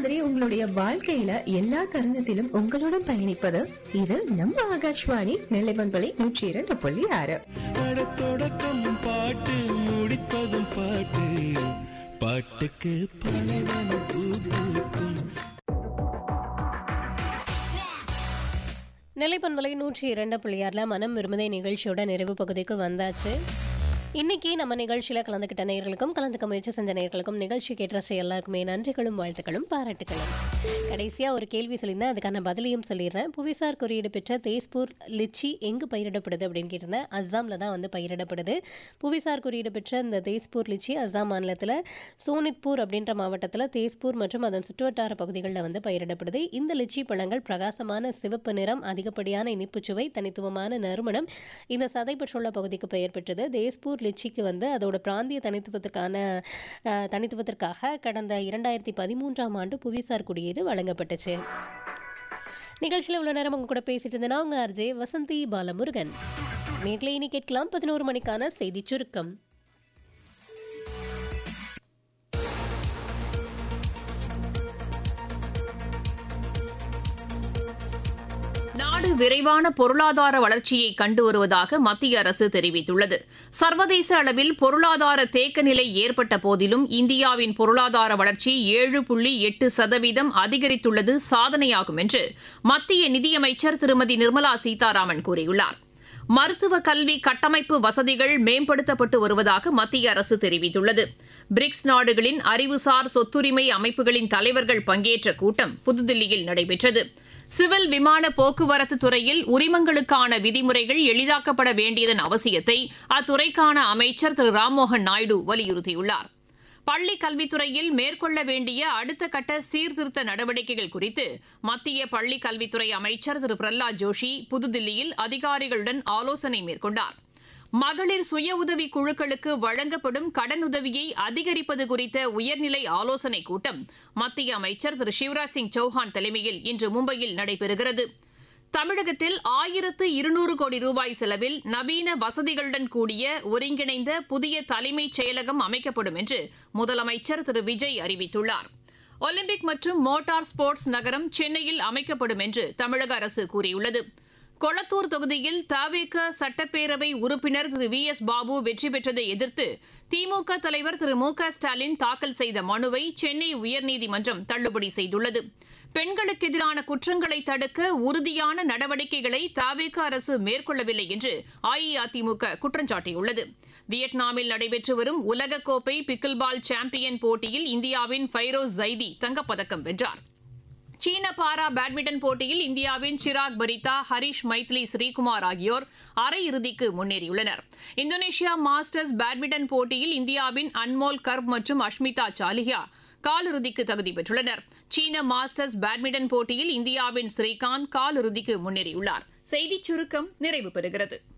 மாதிரி உங்களுடைய வாழ்க்கையில எல்லா தருணத்திலும் உங்களுடன் பயணிப்பது இது நம்ம ஆகாஷ்வாணி நெல்லைமண்பலை நூற்றி இரண்டு புள்ளி ஆறு அட தொடக்கமும் பாட்டு முடிப்பதும் பாட்டு பாட்டுக்கு பலவனம் பூ பூக்கும் நிலைப்பண்பலை நூற்றி இரண்டு புள்ளியாரில் மனம் விரும்புதை நிகழ்ச்சியோட நிறைவு பகுதிக்கு வந்தாச்சு இன்னைக்கு நம்ம நிகழ்ச்சியில் கலந்துக்கிட்ட நேயர்களுக்கும் கலந்துக்க முயற்சி செஞ்ச நேயர்களுக்கும் நிகழ்ச்சி கேட்ட எல்லாருக்குமே நன்றிகளும் வாழ்த்துக்களும் பாராட்டுகளும் கடைசியாக ஒரு கேள்வி சொல்லியிருந்தேன் அதுக்கான பதிலையும் சொல்லிடுறேன் புவிசார் குறியீடு பெற்ற தேஸ்பூர் லிச்சி எங்கு பயிரிடப்படுது அப்படின்னு கேட்டிருந்தேன் அஸ்ஸாமில் தான் வந்து பயிரிடப்படுது புவிசார் குறியீடு பெற்ற இந்த தேஸ்பூர் லிச்சி அஸ்ஸாம் மாநிலத்தில் சோனித்பூர் அப்படின்ற மாவட்டத்தில் தேஸ்பூர் மற்றும் அதன் சுற்றுவட்டார பகுதிகளில் வந்து பயிரிடப்படுது இந்த லிச்சி பழங்கள் பிரகாசமான சிவப்பு நிறம் அதிகப்படியான இனிப்புச்சுவை தனித்துவமான நறுமணம் இந்த சதை பெற்றுள்ள பகுதிக்கு பெயர் பெற்றது தேஸ்பூர் லிச்சிக்கு வந்து அதோட பிராந்திய தனித்துவத்திற்கான அஹ், தனித்துவத்திற்காக கடந்த இரண்டாயிரத்தி பதிமூன்றாம் ஆண்டு புவிசார் குடியீடு வழங்கப்பட்டுச்சு நிகழ்ச்சியில் இவ்வளோ நேரம் உங்க கூட பேசிட்டு இருந்தேன்னா உங்க அர்ஜே வசந்தி பாலமுருகன் நேர்களை இனி கேட்கலாம் பதினோரு மணிக்கான செய்தி சுருக்கம் நாடு விரைவான பொருளாதார வளர்ச்சியை கண்டு வருவதாக மத்திய அரசு தெரிவித்துள்ளது சர்வதேச அளவில் பொருளாதார தேக்க நிலை ஏற்பட்ட போதிலும் இந்தியாவின் பொருளாதார வளர்ச்சி ஏழு புள்ளி எட்டு சதவீதம் அதிகரித்துள்ளது சாதனையாகும் என்று மத்திய நிதியமைச்சர் திருமதி நிர்மலா சீதாராமன் கூறியுள்ளார் மருத்துவ கல்வி கட்டமைப்பு வசதிகள் மேம்படுத்தப்பட்டு வருவதாக மத்திய அரசு தெரிவித்துள்ளது பிரிக்ஸ் நாடுகளின் அறிவுசார் சொத்துரிமை அமைப்புகளின் தலைவர்கள் பங்கேற்ற கூட்டம் புதுதில்லியில் நடைபெற்றது சிவில் விமான போக்குவரத்து துறையில் உரிமங்களுக்கான விதிமுறைகள் எளிதாக்கப்பட வேண்டியதன் அவசியத்தை அத்துறைக்கான அமைச்சர் திரு ராம்மோகன் நாயுடு வலியுறுத்தியுள்ளார் பள்ளி கல்வித்துறையில் மேற்கொள்ள வேண்டிய அடுத்த கட்ட சீர்திருத்த நடவடிக்கைகள் குறித்து மத்திய பள்ளி கல்வித்துறை அமைச்சர் திரு பிரஹ்லாத் ஜோஷி புதுதில்லியில் அதிகாரிகளுடன் ஆலோசனை மேற்கொண்டார் மகளிர் சுய உதவி குழுக்களுக்கு வழங்கப்படும் கடனுதவியை அதிகரிப்பது குறித்த உயர்நிலை ஆலோசனைக் கூட்டம் மத்திய அமைச்சர் திரு சிவராஜ் சிங் சௌஹான் தலைமையில் இன்று மும்பையில் நடைபெறுகிறது தமிழகத்தில் ஆயிரத்து இருநூறு கோடி ரூபாய் செலவில் நவீன வசதிகளுடன் கூடிய ஒருங்கிணைந்த புதிய தலைமைச் செயலகம் அமைக்கப்படும் என்று முதலமைச்சர் திரு விஜய் அறிவித்துள்ளார் ஒலிம்பிக் மற்றும் மோட்டார் ஸ்போர்ட்ஸ் நகரம் சென்னையில் அமைக்கப்படும் என்று தமிழக அரசு கூறியுள்ளது கொளத்தூர் தொகுதியில் தவேக சட்டப்பேரவை உறுப்பினர் திரு வி எஸ் பாபு வெற்றி பெற்றதை எதிர்த்து திமுக தலைவர் திரு மு க ஸ்டாலின் தாக்கல் செய்த மனுவை சென்னை உயர்நீதிமன்றம் தள்ளுபடி செய்துள்ளது பெண்களுக்கு எதிரான குற்றங்களை தடுக்க உறுதியான நடவடிக்கைகளை தவேக அரசு மேற்கொள்ளவில்லை என்று அஇஅதிமுக குற்றம் சாட்டியுள்ளது வியட்நாமில் நடைபெற்று வரும் உலகக்கோப்பை பிக்கில்பால் சாம்பியன் போட்டியில் இந்தியாவின் ஃபைரோஸ் ஜைதி தங்கப்பதக்கம் வென்றார் சீன பாரா பேட்மிண்டன் போட்டியில் இந்தியாவின் சிராக் பரிதா ஹரிஷ் மைத்லி ஸ்ரீகுமார் ஆகியோர் அரையிறுதிக்கு முன்னேறியுள்ளனர் இந்தோனேஷியா மாஸ்டர்ஸ் பேட்மிண்டன் போட்டியில் இந்தியாவின் அன்மோல் கர்ப் மற்றும் அஷ்மிதா சாலிஹா காலிறுதிக்கு தகுதி பெற்றுள்ளனர் சீன மாஸ்டர்ஸ் பேட்மிண்டன் போட்டியில் இந்தியாவின் ஸ்ரீகாந்த் காலிறுதிக்கு முன்னேறியுள்ளார் செய்திச் சுருக்கம் நிறைவு பெறுகிறது